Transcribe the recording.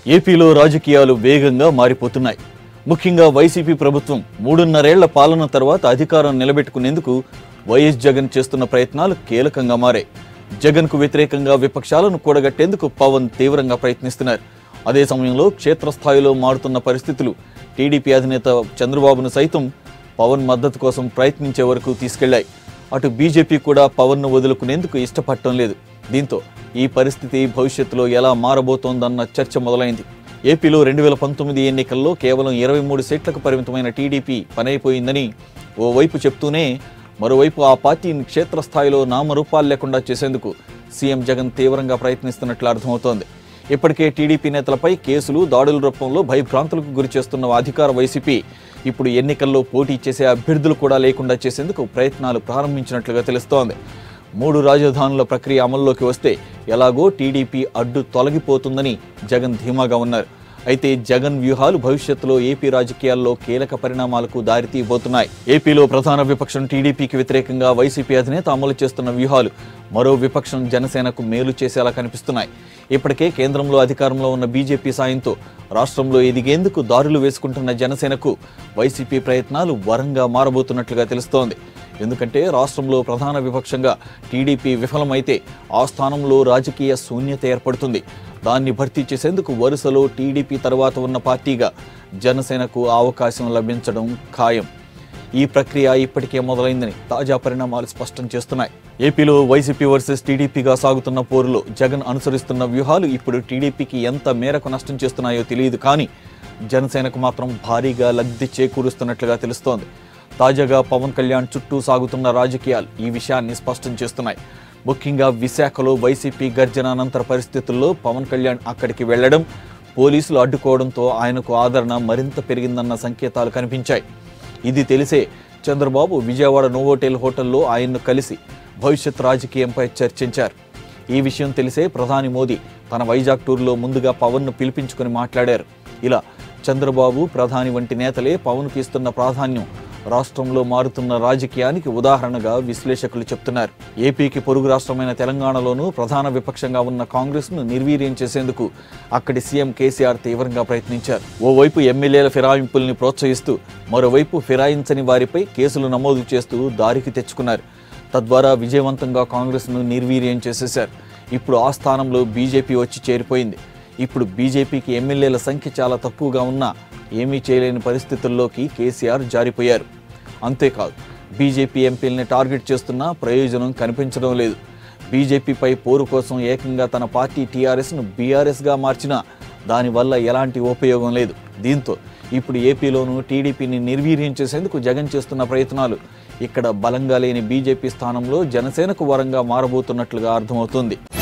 ఏపీలో రాజకీయాలు వేగంగా మారిపోతున్నాయి ముఖ్యంగా వైసీపీ ప్రభుత్వం మూడున్నరేళ్ల పాలన తర్వాత అధికారం నిలబెట్టుకునేందుకు వైఎస్ జగన్ చేస్తున్న ప్రయత్నాలు కీలకంగా మారాయి జగన్కు వ్యతిరేకంగా విపక్షాలను కూడగట్టేందుకు పవన్ తీవ్రంగా ప్రయత్నిస్తున్నారు అదే సమయంలో క్షేత్రస్థాయిలో మారుతున్న పరిస్థితులు టీడీపీ అధినేత చంద్రబాబును సైతం పవన్ మద్దతు కోసం ప్రయత్నించే వరకు తీసుకెళ్లాయి అటు బీజేపీ కూడా పవన్ను వదులుకునేందుకు ఇష్టపడటం లేదు దీంతో ఈ పరిస్థితి భవిష్యత్తులో ఎలా మారబోతోందన్న చర్చ మొదలైంది ఏపీలో రెండు వేల పంతొమ్మిది ఎన్నికల్లో కేవలం ఇరవై మూడు సీట్లకు పరిమితమైన టీడీపీ పనైపోయిందని ఓవైపు చెప్తూనే మరోవైపు ఆ పార్టీని క్షేత్రస్థాయిలో నామరూపాలు లేకుండా చేసేందుకు సీఎం జగన్ తీవ్రంగా ప్రయత్నిస్తున్నట్లు అర్థమవుతోంది ఇప్పటికే టీడీపీ నేతలపై కేసులు దాడుల రూపంలో భయభ్రాంతులకు గురి చేస్తున్న అధికార వైసీపీ ఇప్పుడు ఎన్నికల్లో పోటీ చేసే అభ్యర్థులు కూడా లేకుండా చేసేందుకు ప్రయత్నాలు ప్రారంభించినట్లుగా తెలుస్తోంది మూడు రాజధానుల ప్రక్రియ అమల్లోకి వస్తే ఎలాగో టీడీపీ అడ్డు తొలగిపోతుందని జగన్ ధీమాగా ఉన్నారు అయితే జగన్ వ్యూహాలు భవిష్యత్తులో ఏపీ రాజకీయాల్లో కీలక పరిణామాలకు దారితీయబోతున్నాయి ఏపీలో ప్రధాన విపక్షం టీడీపీకి వ్యతిరేకంగా వైసీపీ అధినేత అమలు చేస్తున్న వ్యూహాలు మరో విపక్షం జనసేనకు మేలు చేసేలా కనిపిస్తున్నాయి ఇప్పటికే కేంద్రంలో అధికారంలో ఉన్న బీజేపీ సాయంతో రాష్ట్రంలో ఎదిగేందుకు దారులు వేసుకుంటున్న జనసేనకు వైసీపీ ప్రయత్నాలు వరంగా మారబోతున్నట్లుగా తెలుస్తోంది ఎందుకంటే రాష్ట్రంలో ప్రధాన విపక్షంగా టీడీపీ విఫలమైతే ఆ స్థానంలో రాజకీయ శూన్యత ఏర్పడుతుంది దాన్ని భర్తీ చేసేందుకు వరుసలో టీడీపీ తర్వాత ఉన్న పార్టీగా జనసేనకు ఆ అవకాశం లభించడం ఖాయం ఈ ప్రక్రియ ఇప్పటికే మొదలైందని తాజా పరిణామాలు స్పష్టం చేస్తున్నాయి ఏపీలో వైసీపీ వర్సెస్ టీడీపీగా సాగుతున్న పోరులో జగన్ అనుసరిస్తున్న వ్యూహాలు ఇప్పుడు టీడీపీకి ఎంత మేరకు నష్టం చేస్తున్నాయో తెలియదు కానీ జనసేనకు మాత్రం భారీగా లబ్ధి చేకూరుస్తున్నట్లుగా తెలుస్తోంది తాజాగా పవన్ కళ్యాణ్ చుట్టూ సాగుతున్న రాజకీయాలు ఈ విషయాన్ని స్పష్టం చేస్తున్నాయి ముఖ్యంగా విశాఖలో వైసీపీ గర్జన అనంతర పరిస్థితుల్లో పవన్ కళ్యాణ్ అక్కడికి వెళ్లడం పోలీసులు అడ్డుకోవడంతో ఆయనకు ఆదరణ మరింత పెరిగిందన్న సంకేతాలు కనిపించాయి ఇది తెలిసే చంద్రబాబు విజయవాడ నోవోటెల్ హోటల్లో ఆయన్ను కలిసి భవిష్యత్ రాజకీయంపై చర్చించారు ఈ విషయం తెలిసే ప్రధాని మోదీ తన వైజాగ్ టూర్లో ముందుగా పవన్ను పిలిపించుకొని మాట్లాడారు ఇలా చంద్రబాబు ప్రధాని వంటి నేతలే పవన్కు ఇస్తున్న ప్రాధాన్యం రాష్ట్రంలో మారుతున్న రాజకీయానికి ఉదాహరణగా విశ్లేషకులు చెప్తున్నారు ఏపీకి పొరుగు రాష్ట్రమైన తెలంగాణలోనూ ప్రధాన విపక్షంగా ఉన్న కాంగ్రెస్ను నిర్వీర్యం చేసేందుకు అక్కడి సీఎం కేసీఆర్ తీవ్రంగా ప్రయత్నించారు ఓవైపు ఎమ్మెల్యేల ఫిరాయింపుల్ని ప్రోత్సహిస్తూ మరోవైపు ఫిరాయించని వారిపై కేసులు నమోదు చేస్తూ దారికి తెచ్చుకున్నారు తద్వారా విజయవంతంగా కాంగ్రెస్ను నిర్వీర్యం చేసేశారు ఇప్పుడు ఆ స్థానంలో బీజేపీ వచ్చి చేరిపోయింది ఇప్పుడు బీజేపీకి ఎమ్మెల్యేల సంఖ్య చాలా తక్కువగా ఉన్నా ఏమీ చేయలేని పరిస్థితుల్లోకి కేసీఆర్ జారిపోయారు అంతేకాదు బీజేపీ ఎంపీల్ని టార్గెట్ చేస్తున్నా ప్రయోజనం కనిపించడం లేదు బీజేపీపై పోరు కోసం ఏకంగా తన పార్టీ టీఆర్ఎస్ను బీఆర్ఎస్గా మార్చినా దానివల్ల ఎలాంటి ఉపయోగం లేదు దీంతో ఇప్పుడు ఏపీలోనూ టీడీపీని నిర్వీర్యం చేసేందుకు జగన్ చేస్తున్న ప్రయత్నాలు ఇక్కడ బలంగా లేని బీజేపీ స్థానంలో జనసేనకు వరంగా మారబోతున్నట్లుగా అర్థమవుతుంది